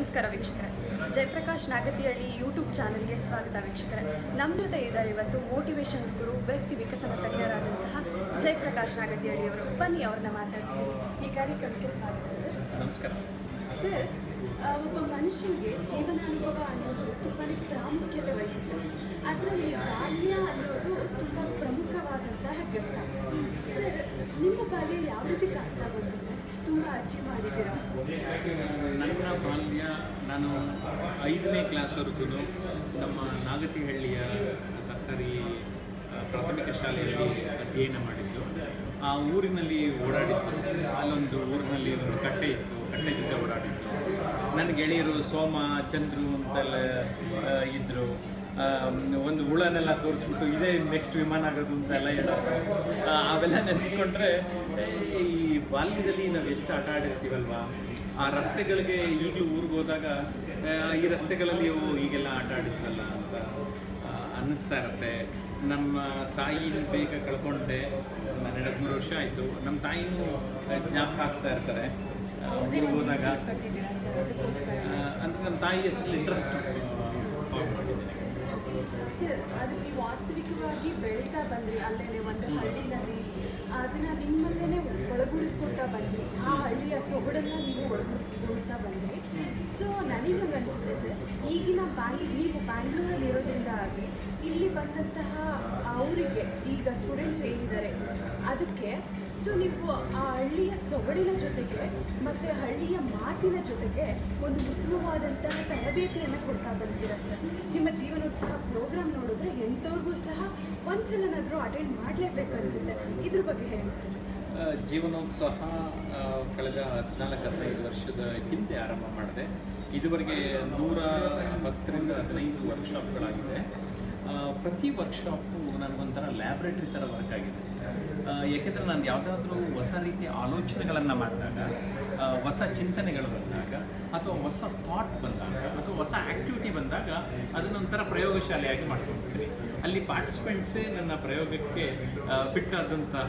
ನಮಸ್ಕಾರ ವೀಕ್ಷಕರೇ ಜಯಪ್ರಕಾಶ್ ನಾಗತಿಹಳ್ಳಿ ಯೂಟ್ಯೂಬ್ ಚಾನಲ್ಗೆ ಸ್ವಾಗತ ವೀಕ್ಷಕರೇ ನಮ್ಮ ಜೊತೆ ಇದ್ದಾರೆ ಇವತ್ತು ಮೋಟಿವೇಶನ್ ಗುರು ವ್ಯಕ್ತಿ ವಿಕಸನ ತಜ್ಞರಾದಂತಹ ಜಯಪ್ರಕಾಶ್ ನಾಗತಿಹಳ್ಳಿ ಅವರು ಬನ್ನಿ ಅವ್ರನ್ನ ಮಾತಾಡಿಸ್ತೀವಿ ಈ ಕಾರ್ಯಕ್ರಮಕ್ಕೆ ಸ್ವಾಗತ ಸರ್ ನಮಸ್ಕಾರ ಸರ್ ಆ, ಒಬ್ಬ ಮನುಷ್ಯನಿಗೆ ಜೀವನಾನುಭವ ಅನ್ನೋದು ತುಂಬಾ ಪ್ರಾಮುಖ್ಯತೆ ವಹಿಸುತ್ತೆ ಅದರಲ್ಲಿ ಬಾಲ್ಯ ಅನ್ನೋದು ತುಂಬ ಪ್ರಮುಖವಾದಂತಹ ಘಟ್ಟ ಸರ್ ನಿಮ್ಮ ಬಾಲ್ಯ ಯಾವ ರೀತಿ ಸಾಗ್ತಾ ಬಂತು ಸರ್ ತುಂಬ ಅಚೀವ್ ಮಾಡಿದ್ದೀರಾ ನನ್ನ ಬಾಲ್ಯ ನಾನು ಐದನೇ ಕ್ಲಾಸ್ವರೆಗೂ ನಮ್ಮ ನಾಗತಿಹಳ್ಳಿಯ ಸರ್ಕಾರಿ ಆ, ಪ್ರಾಥಮಿಕ ಶಾಲೆಯಲ್ಲಿ ಅಧ್ಯಯನ ಮಾಡಿದ್ದು ಆ ಊರಿನಲ್ಲಿ ಓಡಾಡಿದ್ದು ಅಲ್ಲೊಂದು ಊರಿನಲ್ಲಿ ಒಂದು ಕಟ್ಟೆ ಇತ್ತು ಕಟ್ಟೆ ಜೊತೆ ಓಡಾಡಿದ್ದು ನನ್ನ ಗೆಳೆಯರು ಸೋಮ ಚಂದ್ರು ಅಂತೆಲ್ಲ ಆ, ಇದ್ರು ಆ, ಒಂದು ಹುಳನೆಲ್ಲ ತೋರಿಸ್ಬಿಟ್ಟು ಇದೇ ನೆಕ್ಸ್ಟ್ ವಿಮಾನ ಆಗೋದು ಅಂತೆಲ್ಲ ಹೇಳೋರು ಆ, ಅವೆಲ್ಲ ನೆನೆಸ್ಕೊಂಡ್ರೆ ಈ ಬಾಲ್ಯದಲ್ಲಿ ನಾವು ಎಷ್ಟು ಆಟ ಆಡಿರ್ತೀವಲ್ವಾ ಆ ರಸ್ತೆಗಳಿಗೆ ಈಗಲೂ ಊರಿಗೆ ಹೋದಾಗ ಆ, ಈ ರಸ್ತೆಗಳಲ್ಲಿ ಓ ಹೀಗೆಲ್ಲ ಆಟ ಆಡಿದ್ವಲ್ಲ ಅಂತ ಆ, ಅನ್ನಿಸ್ತಾ ಇರುತ್ತೆ ನಮ್ಮ ತಾಯಿನ ಬೇಗ ಕಳ್ಕೊಂಡೆ ನಾನು ಮೂರು ವರ್ಷ ಆಯಿತು ನಮ್ಮ ತಾಯಿನೂ ಜ್ಞಾಪಕ ಆಗ್ತಾ ಇರ್ತಾರೆ ಆ, ಊರಿಗೆ ಹೋದಾಗ ಕಟ್ಟಿದ್ದೀರಾ ಸರ್ ಅದಕ್ಕೋಸ್ಕರ ಆ, ಅಂದ್ರೆ ನಮ್ಮ ತಾಯಿ ಹೆಸರಲ್ಲಿ ಇಂಟ್ರೆಸ್ಟ್ ಫಾರ್ಮ್ ಮಾಡಿದ್ದೀನಿ ಸರ್ ಅದು ನೀವು ವಾಸ್ತವಿಕವಾಗಿ ಬೆಳೀತಾ ಬಂದ್ರಿ ಅಲ್ಲೇನೆ ಒಂದು ಹಳ್ಳಿನಲ್ಲಿ ಅದನ್ನ ನಿಮ್ಮಲ್ಲೇ ಒಳಗೂಡಿಸ್ಕೊಳ್ತಾ ಬಂದ್ರಿ ಆ ಹಳ್ಳಿಯ ಸೊಗಡನ್ನ ನೀವು ಒಳಗೂಡಿಸ್ಕೊಳ್ತಾ ಬಂದ್ರಿ ಸೊ ನನಗೆ ಅನಿಸುತ್ತೆ ಸರ್ ಈಗಿನ ಬ್ಯಾಂಗ್ ನೀವು ಬ್ಯಾಂಗ್ಳೂರಲ್ಲಿ ಇರೋದ್ರಿಂದಾಗಿ ಇಲ್ಲಿ ಬಂದಂತಹ ಅವರಿಗೆ ಈಗ ಸ್ಟೂಡೆಂಟ್ಸ್ ಏನಿದ್ದಾರೆ ಅದಕ್ಕೆ ಸೊ ನೀವು ಆ ಹಳ್ಳಿಯ ಸೊಗಡಿನ ಜೊತೆಗೆ ಮತ್ತು ಹಳ್ಳಿಯ ಮಾತಿನ ಜೊತೆಗೆ ಒಂದು ಉತ್ತಮವಾದಂತಹ ತರಬೇತಿಯನ್ನು ಕೊಡ್ತಾ ಬಂದಿದ್ದೀರಾ ಸರ್ ನಿಮ್ಮ ಜೀವನೋತ್ಸವ ಪ್ರೋಗ್ರಾಮ್ ನೋಡಿದ್ರೆ ಎಂಥವ್ರಿಗೂ ಸಹ ಒಂದ್ಸಲನಾದರೂ ಅಟೆಂಡ್ ಮಾಡಲೇಬೇಕು ಅನಿಸುತ್ತೆ ಇದ್ರ ಬಗ್ಗೆ ಹೇಳಿ ಸರ್ ಆ, ಜೀವನೋತ್ಸವ ಆ, ಕಳೆದ ಹದಿನಾಲ್ಕು ಹದಿನೈದು ವರ್ಷದ ಹಿಂದೆ ಆರಂಭ ಮಾಡಿದೆ ಇದುವರೆಗೆ ನೂರ ಹತ್ತರಿಂದ ಹದಿನೈದು ವರ್ಕ್ಶಾಪ್ಗಳಾಗಿದೆ ಆ, ಪ್ರತಿ ವರ್ಕ್ಶಾಪು ನನಗೊಂಥರ ಲ್ಯಾಬ್ರೇಟ್ರಿ ಥರ ವರ್ಕ್ ಆಗಿದೆ ಆ, ಯಾಕೆಂದರೆ ನಾನು ಯಾವುದಾದ್ರೂ ಹೊಸ ರೀತಿಯ ಆಲೋಚನೆಗಳನ್ನು ಮಾಡಿದಾಗ ಆ, ಹೊಸ ಚಿಂತನೆಗಳು ಬಂದಾಗ ಅಥವಾ ಹೊಸ ಥಾಟ್ ಬಂದಾಗ ಅಥವಾ ಹೊಸ ಆ್ಯಕ್ಟಿವಿಟಿ ಬಂದಾಗ ಅದನ್ನೊಂಥರ ಪ್ರಯೋಗಶಾಲೆಯಾಗಿ ಮಾಡ್ಕೊಳ್ತೀನಿ ಅಲ್ಲಿ ಪಾರ್ಟಿಸಿಪೆಂಟ್ಸೇ ನನ್ನ ಪ್ರಯೋಗಕ್ಕೆ ಫಿಟ್ ಆದಂತಹ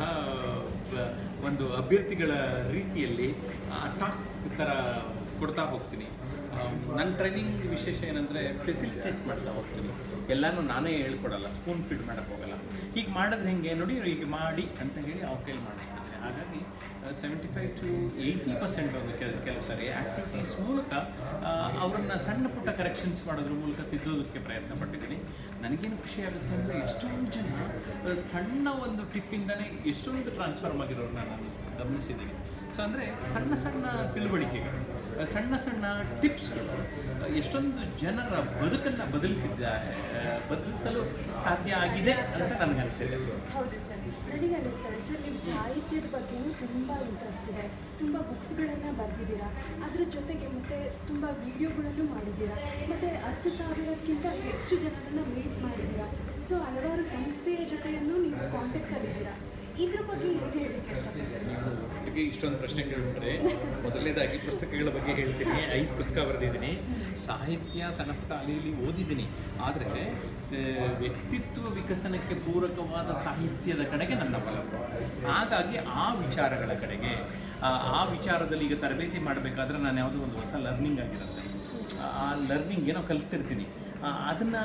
ಆ, ಒಂದು ಅಭ್ಯರ್ಥಿಗಳ ರೀತಿಯಲ್ಲಿ ಟಾಸ್ಕ್ ಥರ ಕೊಡ್ತಾ ಹೋಗ್ತೀನಿ ನನ್ನ ಟ್ರೈನಿಂಗ್ ವಿಶೇಷ ಏನಂದರೆ ಫೆಸಿಲಿಟೇಟ್ ಮಾಡ್ತಾ ಹೋಗ್ತೀನಿ ಎಲ್ಲನೂ ನಾನೇ ಹೇಳ್ಕೊಡಲ್ಲ ಸ್ಪೂನ್ ಫೀಡ್ ಮಾಡೋಕ್ಕೆ ಹೋಗಲ್ಲ ಹೀಗೆ ಮಾಡಿದ್ರೆ ಹೆಂಗೆ ನೋಡಿ ಹೀಗೆ ಮಾಡಿ ಅಂತ ಹೇಳಿ ಅವ್ರ ಕೈಲಿ ಮಾಡಿಸ್ಬಿಡ್ತೀನಿ ಹಾಗಾಗಿ seventy five to eighty percent ಒಂದು ಕೆಲ ಕೆಲವು ಸಾರಿ ಆ್ಯಕ್ಟಿವಿಟೀಸ್ ಮೂಲಕ ಅವರನ್ನು ಸಣ್ಣ ಪುಟ್ಟ ಕರೆಕ್ಷನ್ಸ್ ಮಾಡೋದ್ರ ಮೂಲಕ ತಿದ್ದೋದಕ್ಕೆ ಪ್ರಯತ್ನ ಪಟ್ಟಿದ್ದೀನಿ ನನಗೇನು ಖುಷಿ ಆಗುತ್ತೆ ಅಂದರೆ ಎಷ್ಟೊಂದು ಜನ ಆ, ಸಣ್ಣ ಒಂದು ಟಿಪ್ಪಿಂದನೇ ಎಷ್ಟೊಂದು ಟ್ರಾನ್ಸ್ಫಾರ್ಮ್ ಆಗಿರೋರನ್ನ ನಾನು ಗಮನಿಸಿದ್ದೀನಿ ಸೊ ಅಂದರೆ ಸಣ್ಣ ಸಣ್ಣ ತಿಳುವಳಿಕೆಗಳು ಆ, ಸಣ್ಣ ಸಣ್ಣ ಟಿಪ್ಸ್ಗಳು ಆ, ಎಷ್ಟೊಂದು ಜನರ ಬದುಕನ್ನು ಬದಲಿಸಿದ್ದಾರೆ ಆ, ಬದಲಿಸಲು ಸಾಧ್ಯ ಆಗಿದೆ ಅಂತ ನನಗನ್ಸಿದೆ ಹೌದು ಸರ್ ನನಗೆ ಅನ್ನಿಸ್ತಾರೆ ಸರ್ ನೀವು ಸಾಹಿತ್ಯದ ಬಗ್ಗೆನೂ ತುಂಬ ಇಂಟ್ರೆಸ್ಟ್ ಇದೆ ತುಂಬ ಬುಕ್ಸ್ಗಳನ್ನು ಬರೆದಿದ್ದೀರಾ ಅದ್ರ ಜೊತೆಗೆ ಮತ್ತು ತುಂಬ ವಿಡಿಯೋಗಳನ್ನು ಮಾಡಿದ್ದೀರಾ ಮತ್ತು ಹತ್ತು ಸಾವಿರಕ್ಕಿಂತ ಹೆಚ್ಚು ಜನರನ್ನು ಮೀಟ್ ಮಾಡಿದ್ದೀರಾ ಸೊ ಹಲವಾರು ಸಂಸ್ಥೆಯ ಜೊತೆಯನ್ನು ನೀವು ಕಾಂಟ್ಯಾಕ್ಟಲ್ಲಿದ್ದೀರಾ ಇದ್ರ ಬಗ್ಗೆ ಏನು ಹೇಳಲಿಕ್ಕೆ ಇಷ್ಟಪಡ್ತೀನಿ ಸರ್ ಬಗ್ಗೆ ಇಷ್ಟೊಂದು ಪ್ರಶ್ನೆ ಕೇಳಿಬಿಟ್ರೆ ಮೊದಲನೇದಾಗಿ ಪುಸ್ತಕಗಳ ಬಗ್ಗೆ ಹೇಳ್ತೀನಿ ಐದು ಪುಸ್ತಕ ಬರೆದಿದ್ದೀನಿ ಸಾಹಿತ್ಯ ಸಣ್ಣ ಪುಟ್ಟ ಅಲ್ಲಿ ಇಲ್ಲಿ ಓದಿದ್ದೀನಿ ಆದರೆ ಆ, ವ್ಯಕ್ತಿತ್ವ ವಿಕಸನಕ್ಕೆ ಪೂರಕವಾದ ಸಾಹಿತ್ಯದ ಕಡೆಗೆ ನನ್ನ ಒಲವು ಹಾಗಾಗಿ ಆ ವಿಚಾರಗಳ ಕಡೆಗೆ ಆ ಆ ವಿಚಾರದಲ್ಲಿ ಈಗ ತರಬೇತಿ ಮಾಡಬೇಕಾದ್ರೆ ನಾನು ಯಾವುದೋ ಒಂದು ಹೊಸ ಲರ್ನಿಂಗ್ ಆಗಿರುತ್ತೆ ಆ ಲರ್ನಿಂಗ್ ಏನೋ ಕಲಿತಿರ್ತೀನಿ ಅದನ್ನು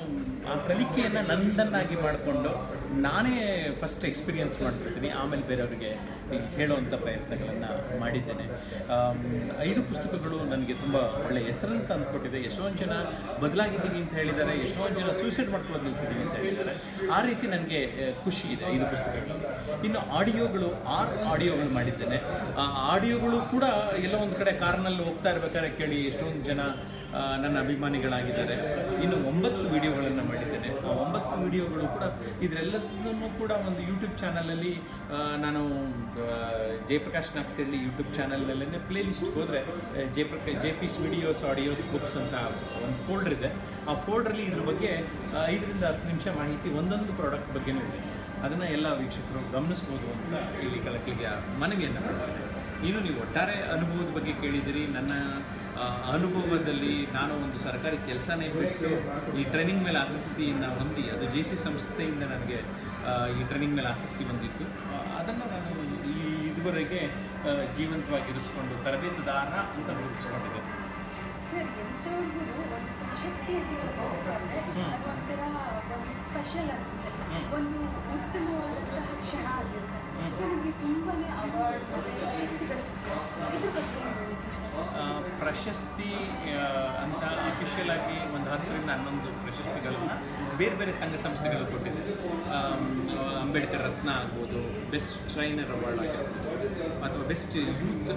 ಆ ಕಲಿಕೆಯನ್ನು ನಂದನ್ನಾಗಿ ಮಾಡಿಕೊಂಡು ನಾನೇ ಫಸ್ಟ್ ಎಕ್ಸ್ಪೀರಿಯನ್ಸ್ ಮಾಡ್ತಿರ್ತೀನಿ ಆಮೇಲೆ ಬೇರೆಯವರಿಗೆ ಹೇಳುವಂಥ ಪ್ರಯತ್ನಗಳನ್ನು ಮಾಡಿದ್ದೇನೆ ಆಮ್, ಐದು ಪುಸ್ತಕಗಳು ನನಗೆ ತುಂಬ ಒಳ್ಳೆಯ ಹೆಸರನ್ನು ತಂದುಕೊಟ್ಟಿದೆ ಎಷ್ಟೊಂದು ಜನ ಬದಲಾಗಿದ್ದೀವಿ ಅಂತ ಹೇಳಿದ್ದಾರೆ ಎಷ್ಟೊಂದು ಜನ ಸೂಸೈಡ್ ಮಾಡ್ಕೊಳ್ಳೋದು ನಿಲ್ಸಿದ್ದೀವಿ ಅಂತ ಹೇಳಿದ್ದಾರೆ ಆ ರೀತಿ ನನಗೆ ಆ, ಖುಷಿ ಇದೆ ಐದು ಪುಸ್ತಕಗಳು ಇನ್ನು ಆಡಿಯೋಗಳು ಆರು ಆಡಿಯೋಗಳು ಮಾಡಿದ್ದೇನೆ ಆ ಆಡಿಯೋಗಳು ಕೂಡ ಎಲ್ಲೋ ಒಂದು ಕಡೆ ಕಾರ್ನಲ್ಲಿ ಹೋಗ್ತಾ ಇರ್ಬೇಕಾದ್ರೆ ಕೇಳಿ ಎಷ್ಟೊಂದು ಜನ ಆ, ನನ್ನ ಅಭಿಮಾನಿಗಳಾಗಿದ್ದಾರೆ ಇನ್ನು ಒಂಬತ್ತು ವಿಡಿಯೋಗಳನ್ನು ಮಾಡಿದ್ದೇನೆ ಆ ಒಂಬತ್ತು ವಿಡಿಯೋಗಳು ಕೂಡ ಇದರೆಲ್ಲದನ್ನು ಕೂಡ ಒಂದು ಯೂಟ್ಯೂಬ್ ಚಾನಲಲ್ಲಿ ಆ, ನಾನು ಆ, ಜಯಪ್ರಕಾಶ್ ನಾಗ್ತಿಹಳ್ಳಿ ಯೂಟ್ಯೂಬ್ ಚಾನಲ್ನಲ್ಲೇ ಪ್ಲೇ ಲಿಸ್ಟ್ ಹೋದರೆ Jayaprakash J P's videos audios books ಅಂತ ಒಂದು ಫೋಲ್ಡರ್ ಇದೆ ಆ ಫೋಲ್ಡ್ರಲ್ಲಿ ಇದ್ರ ಬಗ್ಗೆ ಆ, ಐದರಿಂದ ಹತ್ತು ನಿಮಿಷ ಮಾಹಿತಿ ಒಂದೊಂದು ಪ್ರಾಡಕ್ಟ್ ಬಗ್ಗೆನೂ ಇದೆ ಅದನ್ನು ಎಲ್ಲ ವೀಕ್ಷಕರು ಗಮನಿಸ್ಬೋದು ಅಂತ ಇಲ್ಲಿ ಕಳಕಳಿಗೆ ಮನವಿಯನ್ನು ಮಾಡ್ತಾರೆ ಇನ್ನು ನೀವು ಒಟ್ಟಾರೆ ಅನುಭವದ ಬಗ್ಗೆ ಕೇಳಿದಿರಿ ನನ್ನ ಆ, ಅನುಭವದಲ್ಲಿ ನಾನು ಒಂದು ಸರ್ಕಾರಿ ಕೆಲಸನೇ ಬಿಟ್ಟು ಈ ಟ್ರೈನಿಂಗ್ ಮೇಲೆ ಆಸಕ್ತಿಯನ್ನು ಹೊಂದಿ ಅದು ಜೆ ಸಿ ಸಂಸ್ಥೆಯಿಂದ ನನಗೆ ಆ, ಈ ಟ್ರೈನಿಂಗ್ ಮೇಲೆ ಆಸಕ್ತಿ ಬಂದಿತ್ತು ಅದನ್ನು ನಾನು ಈ ಇದುವರೆಗೆ ಆ, ಜೀವಂತವಾಗಿರಿಸ್ಕೊಂಡು ತರಬೇತುದಾರ ಅಂತ ಗುರುತಿಸ್ಕೊಂಡಿದ್ದೆ ಸರ್ ಎಂಥವ್ರಿಗೂ ಒಂದು ಪ್ರಶಸ್ತಿ ಅಂತ ಹೇಳ್ಬೋದಾದ್ರೆ ಅದು ಒಂಥರ ಒಂದು ಸ್ಪೆಷಲ್ ಅನಿಸುತ್ತೆ ಒಂದು ಉತ್ತಮವಾದಂತಹ ಕ್ಷಣ ಆಗಿರುತ್ತೆ ಸೊ ನಿಮಗೆ ತುಂಬಾನೇ ಅವಾರ್ಡ್ ಮತ್ತು ಪ್ರಶಸ್ತಿಗಳು ಸಿಗ್ತವೆ ಇದ್ರ ಬಗ್ಗೆ ಏನ್ ಹೇಳೋಕ್ಕೆ ಇಷ್ಟಪಡ್ತೀರಾ? ಆ, ಪ್ರಶಸ್ತಿ ಆ, ಅಂತ ಅಫಿಷಿಯಲ್ ಆಗಿ ಒಂದು ಹತ್ತರಿಂದ ಹನ್ನೊಂದು ಪ್ರಶಸ್ತಿಗಳನ್ನು ಬೇರೆ ಬೇರೆ ಸಂಘ ಸಂಸ್ಥೆಗಳು ಕೊಟ್ಟಿದೆ ಆಮ್, ಅಂಬೇಡ್ಕರ್ ರತ್ನ ಆಗ್ಬೋದು ಬೆಸ್ಟ್ ಟ್ರೈನರ್ ಅವಾರ್ಡ್ ಆಗಿರ್ಬೋದು ಅಥವಾ ಬೆಸ್ಟ್ ಯೂತ್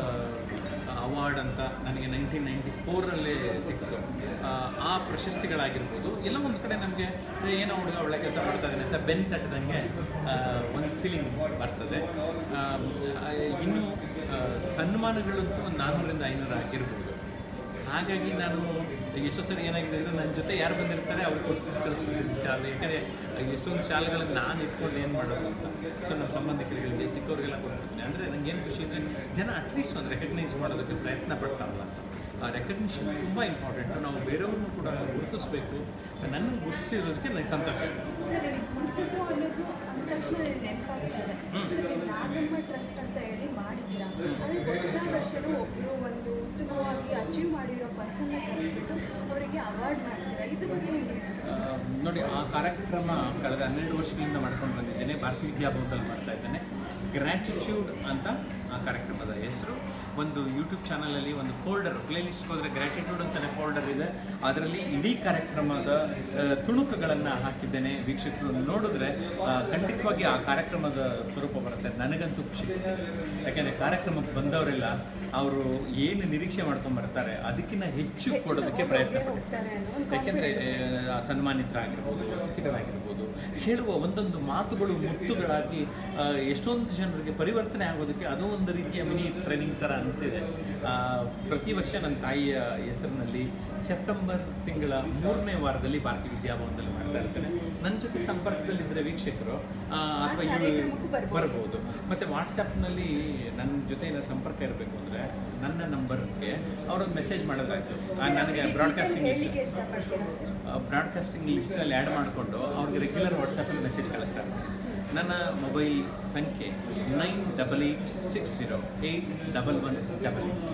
ಅವಾರ್ಡ್ ಅಂತ ನನಗೆ ನೈನ್ಟೀನ್ ನೈಂಟಿ ಫೋರಲ್ಲೇ ಸಿಕ್ತು ಆ, ಆ ಪ್ರಶಸ್ತಿಗಳಾಗಿರ್ಬೋದು ಎಲ್ಲ ಒಂದು ಕಡೆ ನಮಗೆ ಏನೋ ಹುಡುಗ ಒಳ್ಳೆ ಕೆಲಸ ಮಾಡ್ತಾ ಇದ್ದಾನೆ ಅಂತ ಬೆನ್ ತಟ್ಟದಂಗೆ ಆ, ಒಂದು ಫೀಲಿಂಗ್ ಬರ್ತದೆ ಆಮ್, ಆ, ಇನ್ನು ಆ, ಸನ್ಮಾನಗಳಂತೂ ಒಂದು ನಾನ್ನೂರಿಂದ ಐನೂರು ಆಗಿರ್ಬೋದು ಹಾಗಾಗಿ ನಾನು ಎಷ್ಟೋ ಸರಿ ಏನಾಗಿದೆ ಅಂದರೆ ನನ್ನ ಜೊತೆ ಯಾರು ಬಂದಿರ್ತಾರೆ ಅವ್ರು ಕೊಟ್ಟು ಕಳಿಸ್ಬಿಟ್ಟಿದ್ದು ಶಾಲೆ ಯಾಕಂದರೆ ಎಷ್ಟೊಂದು ಶಾಲೆಗಳನ್ನು ನಾನು ಇಟ್ಕೊಂಡು ಏನು ಮಾಡೋದು ಅಂತ ಸೊ ನಮ್ಮ ಸಂಬಂಧಿಕರಿಗೆ ಸಿಕ್ಕವ್ರಿಗೆಲ್ಲ ಕೊಡ್ತಿದ್ದೀನಿ ಅಂದರೆ ನನಗೆ ಏನು ಖುಷಿ ಅಂದರೆ ಜನ ಅಟ್ಲೀಸ್ಟ್ ಒಂದು ರೆಕಗ್ನೈಸ್ ಮಾಡೋದಕ್ಕೆ ಪ್ರಯತ್ನ ಪಡ್ತಾರಲ್ಲ ಅಂತ ಆ ರೆಕಗ್ನಿಷನ್ ತುಂಬ ಇಂಪಾರ್ಟೆಂಟು ನಾವು ಬೇರೆಯವ್ರನ್ನೂ ಕೂಡ ಗುರುತಿಸ್ಬೇಕು ನನ್ನನ್ನು ಗುರುತಿಸಿರೋದಕ್ಕೆ ನನಗೆ ಸಂತೋಷ ಸರ್ ನನಗೆ ಗುರುತಿಸೋ ಅನ್ನೋದು ಅಂದ ತಕ್ಷಣ ನನಗೆ ನೆನಪಾಗ್ತದೆ ಸರ್ ನೀವು ನಾಗಮ್ಮ ಟ್ರಸ್ಟ್ ಅಂತ ಹೇಳಿ ಮಾಡಿದ್ದೀರಾ ಅಂದರೆ ವರ್ಷ ವರ್ಷನೂ ಒಬ್ಬರು ಒಂದು ಉತ್ತಮವಾಗಿ ಅಚೀವ್ ಮಾಡಿರೋ ಪರ್ಸನ್ನ ಕರೆದ್ಬಿಟ್ಟು ಅವರಿಗೆ ಅವಾರ್ಡ್ ಮಾಡ್ತೀರಾ ಇದ್ರ ಬಗ್ಗೆ ಏನು ಹೇಳೋಕ್ಕೆ ಆ, ನೋಡಿ ಆ ಕಾರ್ಯಕ್ರಮ ಕಳೆದ ಹನ್ನೆರಡು ವರ್ಷಗಳಿಂದ ಮಾಡ್ಕೊಂಡು ಬಂದಿದ್ದೇನೆ ಭಾರತೀಯ ವಿದ್ಯಾಭವನದಲ್ಲಿ ಮಾಡ್ತಾ ಇದ್ದೇನೆ ಗ್ರ್ಯಾಟಿಟ್ಯೂಡ್ ಅಂತ ಆ ಕಾರ್ಯಕ್ರಮದ ಹೆಸರು ಒಂದು ಯೂಟ್ಯೂಬ್ ಚಾನಲಲ್ಲಿ ಒಂದು ಫೋಲ್ಡರ್ ಪ್ಲೇಲಿಸ್ಟ್ಗೆ ಹೋದರೆ ಗ್ರ್ಯಾಟಿಟ್ಯೂಡ್ ಅಂತಲೇ ಫೋಲ್ಡರ್ ಇದೆ ಅದರಲ್ಲಿ ಇಡೀ ಕಾರ್ಯಕ್ರಮದ ಆ, ತುಣುಕುಗಳನ್ನು ಹಾಕಿದ್ದೇನೆ ವೀಕ್ಷಕರು ನೋಡಿದ್ರೆ ಆ, ಖಂಡಿತವಾಗಿ ಆ ಕಾರ್ಯಕ್ರಮದ ಸ್ವರೂಪ ಬರುತ್ತೆ ನನಗಂತೂ ಖುಷಿ ಯಾಕೆಂದರೆ ಕಾರ್ಯಕ್ರಮಕ್ಕೆ ಬಂದವರೆಲ್ಲ ಅವರು ಏನು ನಿರೀಕ್ಷೆ ಮಾಡ್ಕೊಂಡು ಬರ್ತಾರೆ ಅದಕ್ಕಿಂತ ಹೆಚ್ಚು ಕೊಡೋದಕ್ಕೆ ಪ್ರಯತ್ನ ಪಡ್ತಾರೆ ಹೋಗ್ತಾರೆ ಅನ್ನೋ ಒಂದು ಯಾಕೆಂದರೆ ಸನ್ಮಾನಿತರಾಗಿರ್ಬೋದು ಅತಿಥಿಗಳಾಗಿರ್ಬೋದು ಹೇಳುವ ಒಂದೊಂದು ಮಾತುಗಳು ಮುತ್ತುಗಳಾಗಿ ಆ, ಎಷ್ಟೊಂದು ಜನರಿಗೆ ಪರಿವರ್ತನೆ ಆಗೋದಕ್ಕೆ ಅದು ಒಂದು ರೀತಿಯ ಮಿನಿ ಟ್ರೈನಿಂಗ್ ಥರ ಅನಿಸಿದೆ ಪ್ರತಿ ವರ್ಷ ನನ್ನ ತಾಯಿಯ ಹೆಸರಿನಲ್ಲಿ ಸೆಪ್ಟೆಂಬರ್ ತಿಂಗಳ ಮೂರನೇ ವಾರದಲ್ಲಿ ಭಾರತೀಯ ವಿದ್ಯಾಭವನದಲ್ಲಿ ಮಾಡ್ತಾ ಇರ್ತೇನೆ ನನ್ನ ಜೊತೆ ಸಂಪರ್ಕದಲ್ಲಿದ್ದರೆ ವೀಕ್ಷಕರು ಆ, ಅಥವಾ ಇವರು ಕಾರ್ಯಕ್ರಮಕ್ಕೂ ಬರ್ಬೋದು. ಬರ್ಬೋದು ಮತ್ತು ವಾಟ್ಸಪ್ನಲ್ಲಿ ನನ್ನ ಜೊತೆ ಏನಾದ್ರು ಸಂಪರ್ಕ ಇರಬೇಕು ಅಂದರೆ ನನ್ನ ನಂಬರ್ಗೆ ಅವರೊಂದು ಮೆಸೇಜ್ ಮಾಡೋದಾಯ್ತು ಆ, ನನಗೆ ಬ್ರಾಡ್ಕಾಸ್ಟಿಂಗ್ ಹೇಳಲಿಕ್ಕೆ ಇಷ್ಟಪಡ್ತೀರಾ ಸರ್ ಬ್ರಾಡ್ಕಾಸ್ಟಿಂಗ್ ಲಿಸ್ಟಲ್ಲಿ ಆ್ಯಡ್ ಮಾಡಿಕೊಂಡು ಅವ್ರಿಗೆ ರೆಗ್ಯುಲರ್ ವಾಟ್ಸಪ್ಪಲ್ಲಿ ಮೆಸೇಜ್ ಕಳಿಸ್ತಾರೆ ನನ್ನ ಮೊಬೈಲ್ ಸಂಖ್ಯೆ nine double eight six zero eight double one double eight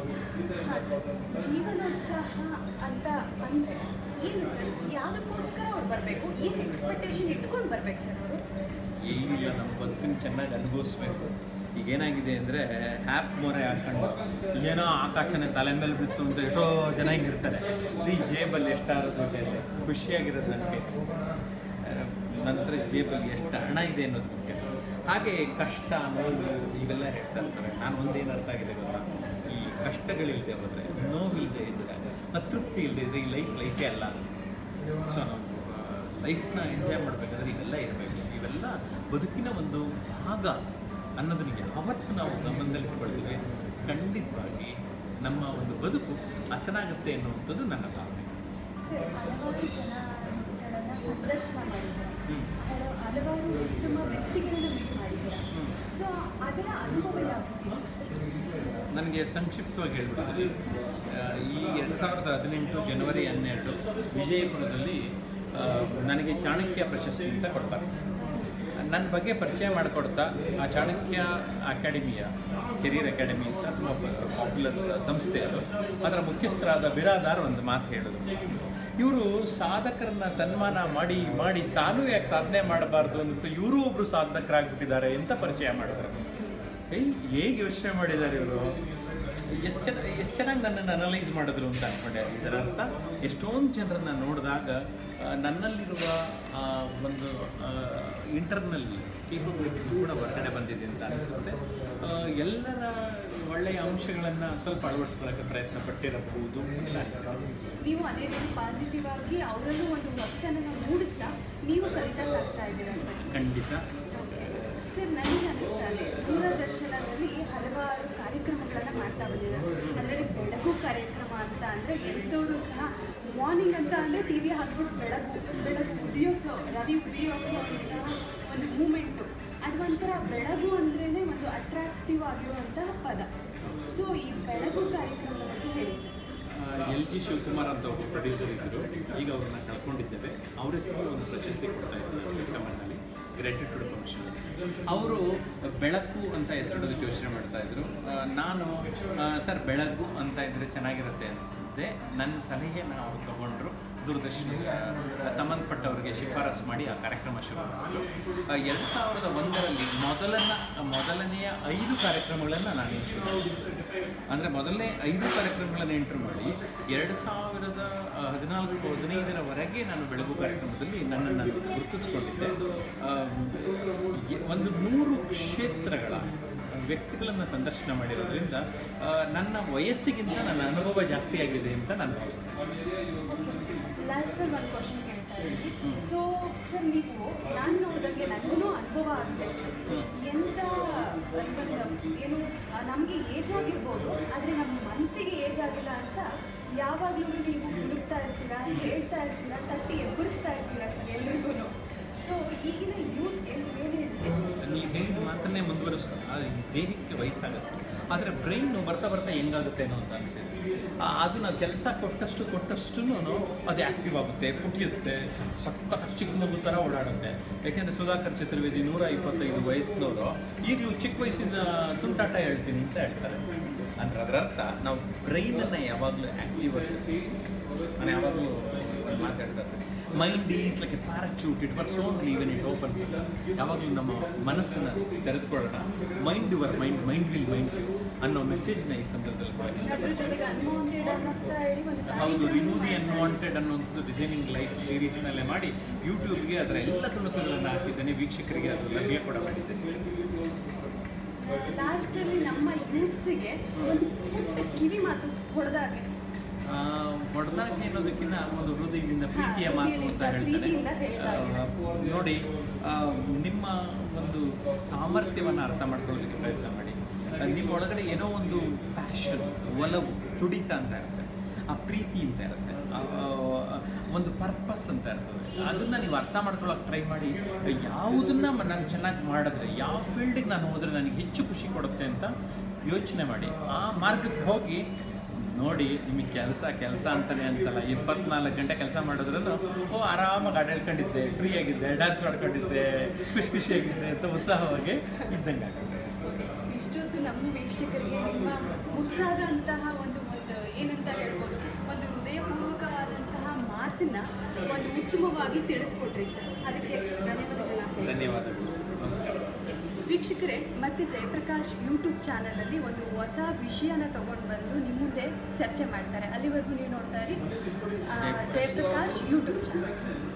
ಹಾಂ ಸರ್ ಜೀವನೋತ್ಸಾಹ ಅಂತ ಅಂದರೆ ಏನು ಸರ್ ಯಾವುದಕ್ಕೋಸ್ಕರ ಅವ್ರು ಬರಬೇಕು ಏನು ಎಕ್ಸ್ಪೆಕ್ಟೇಷನ್ ಇಟ್ಕೊಂಡು ಬರ್ಬೇಕು ಸರ್ ಅವರು ಏನಿಲ್ಲ ನಮ್ಮ ಬದುಕನ್ನು ಚೆನ್ನಾಗಿ ಅನುಭವಿಸ್ಬೇಕು ಈಗ ಏನಾಗಿದೆ ಅಂದರೆ ಹ್ಯಾಪ್ ಮೊರೆ ಹಾಕೊಂಡು ಏನೋ ಆಕಾಶನೇ ತಲೆ ಮೇಲೆ ಬಿತ್ತು ಅಂತ ಎಷ್ಟೋ ಜನ ಹಿಂಗಿರ್ತಾರೆ ಈ ಜೇಬಲ್ಲಿ ಎಷ್ಟಾರು ದುಡ್ಡು ಇದೆ ಖುಷಿಯಾಗಿರೋದು ನನಗೆ ನಂತರ ಜೇಬಲ್ಲಿ ಎಷ್ಟು ಹಣ ಇದೆ ಅನ್ನೋದು ಮುಖ್ಯ ಹಾಗೆ ಕಷ್ಟ ನೋವು ಇವೆಲ್ಲ ಹೇಳ್ತಾ ಇರ್ತಾರೆ ನಾನು ಒಂದೇನು ಅರ್ಥ ಆಗಿದೆ ಗೊತ್ತಾ ಈ ಕಷ್ಟಗಳಿಲ್ಲದೆ ಹೋದರೆ ನೋವಿಲ್ಲದೆ ಇದ್ದರೆ ಅತೃಪ್ತಿ ಇಲ್ಲದೆ ಇದ್ದರೆ ಈ ಲೈಫ್ ಲೈಫೇ ಅಲ್ಲ ಸೊ ನಾವು ಲೈಫ್ನ ಎಂಜಾಯ್ ಮಾಡಬೇಕಾದ್ರೆ ಇವೆಲ್ಲ ಇರಬೇಕು ಇವೆಲ್ಲ ಬದುಕಿನ ಒಂದು ಭಾಗ ಅನ್ನೋದನ್ನ ಯಾವತ್ತು ನಾವು ಗಮನದಲ್ಲಿ ಇಟ್ಕೊಳ್ತೀವಿ ಖಂಡಿತವಾಗಿ ನಮ್ಮ ಒಂದು ಬದುಕು ಹಸನಾಗುತ್ತೆ ಅನ್ನುವಂಥದ್ದು ನನ್ನ ಭಾವನೆ ಸರ್ ಹಲವಾರು ಜನಗಳನ್ನು ಸಂದರ್ಶನ ಮಾಡಿದ್ದಾರೆ ಹ್ಮ್. ಹಲ- ಹಲವಾರು ಉತ್ತಮ ವ್ಯಕ್ತಿಗಳನ್ನ ಮೀಟ್ ಮಾಡಿದ್ದೀರಾ ಹ್ಮ್. ಸೊ ಅದರ ಅನುಭವ ಯಾವ್ದಿತ್ತು ಸರ್ ನನಗೆ ಸಂಕ್ಷಿಪ್ತವಾಗಿ ಹೇಳ್ಬಿಡ್ತೀನಿ ಆ, ಈ ಎರಡು ಸಾವಿರದ ಹದಿನೆಂಟು ಜನವರಿ ಹನ್ನೆರಡು ವಿಜಯಪುರದಲ್ಲಿ ಆ, ನನಗೆ ಚಾಣಕ್ಯ ಪ್ರಶಸ್ತಿ ಅಂತ ಕೊಡ್ತಾರೆ ನನ್ನ ಬಗ್ಗೆ ಪರಿಚಯ ಮಾಡಿಕೊಡ್ತಾ ಆ ಚಾಣಕ್ಯ ಅಕಾಡೆಮಿಯ ಕೆರಿಯರ್ ಅಕಾಡೆಮಿ ಅಂತ ತುಂಬ ಪಾಪ್ಯುಲರ್ ಸಂಸ್ಥೆ ಅದು ಅದರ ಮುಖ್ಯಸ್ಥರಾದ ಬಿರಾದಾರ್ ಒಂದು ಮಾತು ಹೇಳಿದ್ರು ಇವರು ಸಾಧಕರನ್ನ ಸನ್ಮಾನ ಮಾಡಿ ಮಾಡಿ ತಾನೂ ಯಾಕೆ ಸಾಧನೆ ಮಾಡಬಾರ್ದು ಅಂತ ಇವರು ಒಬ್ಬರು ಸಾಧಕರಾಗ್ಬಿಟ್ಟಿದ್ದಾರೆ ಅಂತ ಪರಿಚಯ ಮಾಡಿದ್ರು ಏಯ್ ಹೇಗೆ ಯೋಚನೆ ಮಾಡಿದ್ದಾರೆ ಇವರು ಎಷ್ಟು ಚೆನ್ನ ಎಷ್ಟು ಚೆನ್ನಾಗಿ ನನ್ನನ್ನು ಅನಲೈಸ್ ಮಾಡಿದ್ರು ಅಂತ ಅಂದ್ಕೊಂಡೆ ಇದರ ಅರ್ಥ ಎಷ್ಟೊಂದು ಜನರನ್ನ ನೋಡಿದಾಗ ಆ, ನನ್ನಲ್ಲಿರುವ ಆ, ಒಂದು ಇಂಟರ್ನಲ್ ಕೇಪಬಿಲಿಟಿ ಕೂಡ ಹೊರಗಡೆ ಬಂದಿದೆ ಅಂತ ಅನಿಸುತ್ತೆ ಆ, ಎಲ್ಲರ ಒಳ್ಳೆಯ ಅಂಶಗಳನ್ನು ಸ್ವಲ್ಪ ಅಳವಡಿಸ್ಕೊಳ್ಳೋಕ್ಕೆ ಪ್ರಯತ್ನ ಪಟ್ಟಿರಬಹುದು ಅಂತ ಅನಿಸುತ್ತೆ ನೀವು ಅದೇ ರೀತಿ ಪಾಸಿಟಿವ್ ಆಗಿ ಅವರಲ್ಲೂ ಒಂದು ಹೊಸತನನ ಮೂಡಿಸ್ತಾ ನೀವು ಕಲಿತಾ ಸಾಕ್ತಾ ಇದ್ದೀರಾ ಸರ್ ಖಂಡಿತ ಸರ್ ನನಗೆ ಅನಿಸ್ತಾ ಇದೆ ದೂರದರ್ಶನದಲ್ಲಿ ಹಲವಾರು ಕಾರ್ಯಕ್ರಮಗಳನ್ನು ಮಾಡ್ತಾ ಬಂದಿದ್ದಾರೆ ಅದರಲ್ಲಿ ಬೆಳಗು ಕಾರ್ಯಕ್ರಮ ಅಂತ ಅಂದರೆ ಎಂಥವರು ಸಹ ಮಾರ್ನಿಂಗ್ ಅಂತ ಅಂದರೆ ಟಿ ವಿ ಹಾಕ್ಬಿಟ್ಟು ಬೆಳಗು ಬೆಳಗು ಉದಯೋತ್ಸವ ರವಿ ಉದಯೋತ್ಸವಂತಹ ಒಂದು ಮೂಮೆಂಟು ಅದು ಒಂಥರ ಬೆಳಗು ಅಂದ್ರೇ ಒಂದು ಅಟ್ರಾಕ್ಟಿವ್ ಆಗಿರುವಂತಹ ಪದ ಸೊ ಈ ಬೆಳಗು ಕಾರ್ಯಕ್ರಮದ ಬಗ್ಗೆ ಹೇಳಿ ಸರ್ ಎಲ್ ಜಿ ಶಿವಕುಮಾರ್ ಅಂತ ಒಬ್ಬ ಪ್ರೊಡ್ಯೂಸರ್ ಇದ್ದರು ಈಗ ಅವ್ರನ್ನ ಕಳ್ಕೊಂಡಿದ್ದೇವೆ ಅವ್ರ ಹೆಸರು ಒಂದು ಪ್ರಶಸ್ತಿ ಕೊಡ್ತಾ ಇದ್ರು ಚಿಕ್ಕಮ್ಮನಲ್ಲಿ ಗ್ರ್ಯಾಟಿಟ್ಯೂಡ್ ಫಂಕ್ಷನ್ ಅವರು ಬೆಳಕು ಅಂತ ಹೆಸರಿಡೋದಕ್ಕೆ ಯೋಚನೆ ಮಾಡ್ತಾ ಇದ್ರು ಆ, ನಾನು ಆ, ಸರ್ ಬೆಳಕು ಅಂತ ಇದ್ರೆ ಚೆನ್ನಾಗಿರುತ್ತೆ ಮಾಡಿದ್ದೆ ನನ್ನ ಸಲಹೆಯನ್ನು ಅವರು ತಗೊಂಡ್ರು ದೂರದರ್ಶನ ಸಂಬಂಧಪಟ್ಟವರಿಗೆ ಶಿಫಾರಸು ಮಾಡಿ ಆ ಕಾರ್ಯಕ್ರಮ ಶುರು ಮಾಡಿದ್ರು ಎರಡು ಸಾವಿರದ ಒಂದರಲ್ಲಿ ಮೊದಲನ ಮೊದಲನೆಯ ಐದು ಕಾರ್ಯಕ್ರಮಗಳನ್ನು ನಾನು ಇಂಟ್ರು ಅಂದರೆ ಮೊದಲನೇ ಐದು ಕಾರ್ಯಕ್ರಮಗಳನ್ನು ಎಂಟ್ರು ಮಾಡಿ ಎರಡು ಸಾವಿರದ ಆ, ಹದಿನಾಲ್ಕು ಹದಿನೈದರವರೆಗೆ ನಾನು ಬೆಳಗು ಕಾರ್ಯಕ್ರಮದಲ್ಲಿ ನನ್ನನ್ನು ಗುರುತಿಸ್ಕೊಂಡಿದ್ದೆ ಆ, ಎ- ಒಂದು ನೂರು ಕ್ಷೇತ್ರಗಳ ವ್ಯಕ್ತಿಗಳನ್ನು ಸಂದರ್ಶನ ಮಾಡಿರೋದ್ರಿಂದ ಆ, ನನ್ನ ವಯಸ್ಸಿಗಿಂತ ನನ್ನ ಅನುಭವ ಜಾಸ್ತಿ ಆಗಿದೆ ಅಂತ ನಾನು ಭಾವಿಸ್ತೇನೆ ಲಾಸ್ಟ್ ಟೈಮ್ ಒಂದು ಕ್ವಶನ್ ಕೇಳ್ತಾ ಇದ್ದೀನಿ ಸೊ ಸರ್ ನೀವು ನಾನು ನೋಡಿದಂಗೆ ನನಗೂ ಅನುಭವ ಆಗಿದೆ ಸರ್ ಎಂಥ ಇವಾಗ ಏನು ನಮಗೆ ಏಜ್ ಆಗಿರ್ಬೋದು ಆದರೆ ನಮ್ಮ ಮನಸ್ಸಿಗೆ ಏಜ್ ಆಗಿಲ್ಲ ಅಂತ ಯಾವಾಗಲೂ ನೀವು ಹುಡುಕ್ತಾ ಇರ್ತೀರಾ ಹೇಳ್ತಾ ಇರ್ತೀರಾ ತಟ್ಟಿ ಎಬ್ಬರಿಸ್ತಾ ಇರ್ತೀರಾ ಸರ್ ಎಲ್ರಿಗೂ ಸೊ ಈಗಿನ ಯೂತ್ ಏನು ಏನು ಎಜುಕೇಶನ್ ನೀವು ಹೇಳಿದ ಮಾತನ್ನೇ ಮುಂದುವರಿಸ್ತಾ ಅದು ದೇಹಕ್ಕೆ ವಯಸ್ಸಾಗುತ್ತೆ ಆದರೆ ಬ್ರೈನು ಬರ್ತಾ ಬರ್ತಾ ಹೆಂಗಾಗುತ್ತೆ ಅನ್ನೋ ಅಂತ ಅನಿಸಿದೆ ಅದು ನಾವು ಕೆಲಸ ಕೊಟ್ಟಷ್ಟು ಕೊಟ್ಟಷ್ಟು ಅದು ಆ್ಯಕ್ಟಿವ್ ಆಗುತ್ತೆ ಪುಟಿಯುತ್ತೆ ಸಖತ್ ಚಿಕ್ಕ ಮಗು ಥರ ಓಡಾಡುತ್ತೆ ಯಾಕೆಂದರೆ ಸುಧಾಕರ್ ಚತುರ್ವೇದಿ ನೂರ ಇಪ್ಪತ್ತೈದು ವಯಸ್ಸಿನವರು ಈಗಲೂ ಚಿಕ್ಕ ವಯಸ್ಸಿನ ತುಂಟಾಟ ಹೇಳ್ತೀನಿ ಅಂತ ಹೇಳ್ತಾರೆ ಅಂದ್ರೆ ಅದರ ಅರ್ಥ ನಾವು ಬ್ರೈನನ್ನು ಯಾವಾಗಲೂ ಆ್ಯಕ್ಟಿವ್ ಆಗಿರ್ತೀವಿ ನಾನು ಯಾವಾಗಲೂ ಮಾತಾಡ್ತಾ ಇರ್ತೀನಿ mind is like a parachute it works only when it opens ಇಲ್ಲ ಯಾವಾಗಲೂ ನಮ್ಮ ಮನಸ್ಸನ್ನು ತೆರೆದುಕೊಳ್ಳೋಣ mind your mind mind will mind ಅನ್ನೋ ಮೆಸೇಜ್ನ ಈ ಸಂದರ್ಭದಲ್ಲಿ ಭಾಳ ಅದ್ರ ಇಷ್ಟಪಡ್ತೀನಿ ಜೊತೆಗೆ ಅನ್ವಾಂಟೆಡ್ ಅಂತ ಹೇಳಿ ಒಂದು ಹೌದು ಕಾರ್ಯಕ್ರಮ ರಿಮೂವ್ ದಿ ಮಾಡಿದ್ದಾರೆ. ಅನ್ವಾಂಟೆಡ್ ಅನ್ನೋಂಥದ್ದು ಡಿಸೈನಿಂಗ್ ಲೈಫ್ ಸೀರೀಸ್ನಲ್ಲೇ ಮಾಡಿ ಯೂಟ್ಯೂಬ್ಗೆ ಅದರ ಎಲ್ಲ ತುಣುಕುಗಳನ್ನು ಹಾಕಿದ್ದೇನೆ ವೀಕ್ಷಕರಿಗೆ ಅದು ಲಭ್ಯ ಕೂಡ ಮಾಡಿದ್ದೇನೆ ಲಾಸ್ಟಲ್ಲಿ ನಮ್ಮ ಯೂತ್ಸಿಗೆ ಒಂದು ಪುಟ್ಟ ಕಿವಿ ಮಾತು ಹೊಡೆದಾಗೆ ಹೊಡೆದಾಗ ಅನ್ನೋದಕ್ಕಿಂತ ಒಂದು ಹೃದಯದಿಂದ ಹಾ, ಪ್ರೀತಿಯ ಮಾತು ಅಂತ ಹೃದಯದಿಂದ, ಹೇಳ್ತಾರೆ ಪ್ರೀತಿಯಿಂದ ಹೇಳ್ತಾ ಆ, ನೋಡಿ ಆ, ನಿಮ್ಮ ಒಂದು ಸಾಮರ್ಥ್ಯವನ್ನು ಅರ್ಥ ಮಾಡ್ಕೊಳ್ಳೋದಕ್ಕೆ ಪ್ರಯತ್ನ ಮಾಡಿ ಆ, ನಿಮ್ಮ ಒಳಗಡೆ ಏನೋ ಒಂದು ಪ್ಯಾಷನ್ ಒಲವು ತುಡಿತ ಅಂತ ಇರುತ್ತೆ ಆ ಪ್ರೀತಿ ಅಂತ ಇರುತ್ತೆ ಆ, ಆ, ಒಂದು ಪರ್ಪಸ್ ಅಂತ ಇರ್ತದೆ ಅದನ್ನು ನೀವು ಅರ್ಥ ಮಾಡ್ಕೊಳ್ಳೋಕೆ ಟ್ರೈ ಮಾಡಿ ಯಾವುದನ್ನ ನಾನು ಚೆನ್ನಾಗಿ ಮಾಡಿದ್ರೆ ಯಾವ ಫೀಲ್ಡಿಗೆ ನಾನು ಹೋದರೆ ನನಗೆ ಹೆಚ್ಚು ಖುಷಿ ಕೊಡುತ್ತೆ ಅಂತ ಯೋಚನೆ ಮಾಡಿ ಆ ಮಾರ್ಗಕ್ಕೆ ಹೋಗಿ ನೋಡಿ ನಿಮಗೆ ಕೆಲಸ ಕೆಲಸ ಅಂತಲೇ ಅನ್ಸಲ್ಲ ಇಪ್ಪತ್ನಾಲ್ಕು ಗಂಟೆ ಕೆಲಸ ಮಾಡಿದ್ರೂ ಓ ಆರಾಮಾಗಿ ಆಟ ಹೇಳ್ಕೊಂಡಿದ್ದೆ ಫ್ರೀ ಆಗಿದ್ದೆ ಡ್ಯಾನ್ಸ್ ಮಾಡ್ಕೊಂಡಿದ್ದೆ ಖುಷಿ ಖುಷಿಯಾಗಿದ್ದೆ ಅಂತ ಉತ್ಸಾಹವಾಗಿ ಇದ್ದಂಗೆ ಆಗುತ್ತೆ ಓಕೆ. ಇಷ್ಟೊತ್ತು ನಮ್ಮ ವೀಕ್ಷಕರಿಗೆ ನಿಮ್ಮ ಮುದ್ದಾದಂತಹ ಒಂದು ಒಂದು ಏನಂತ ಹೇಳ್ಬೋದು ಒಂದು ಹೃದಯಪೂರ್ವಕವಾದಂತಹ ಮಾತನ್ನ ಒಂದು ಉತ್ತಮವಾಗಿ ತಿಳಿಸ್ಕೊಟ್ರಿ ಸರ್ ಅದಕ್ಕೆ ಧನ್ಯವಾದಗಳನ್ನ ಹೇಳ್ತೀನಿ. ಧನ್ಯವಾದಗಳು ನಮಸ್ಕಾರ ವೀಕ್ಷಕರೇ ಮತ್ತೆ ಜಯಪ್ರಕಾಶ್ ಯೂಟ್ಯೂಬ್ ಚಾನಲಲ್ಲಿ ಒಂದು ಹೊಸ ವಿಷಯನ ತಗೊಂಡು ಬಂದು ನಿಮ್ಮ ಮುಂದೆ ಚರ್ಚೆ ಮಾಡ್ತಾರೆ ಅಲ್ಲಿವರೆಗೂ ನೀವು ನೋಡ್ತಾ ಇರಿ ಆ, ಜಯಪ್ರಕಾಶ್ ಯೂಟ್ಯೂಬ್ ಚಾನಲ್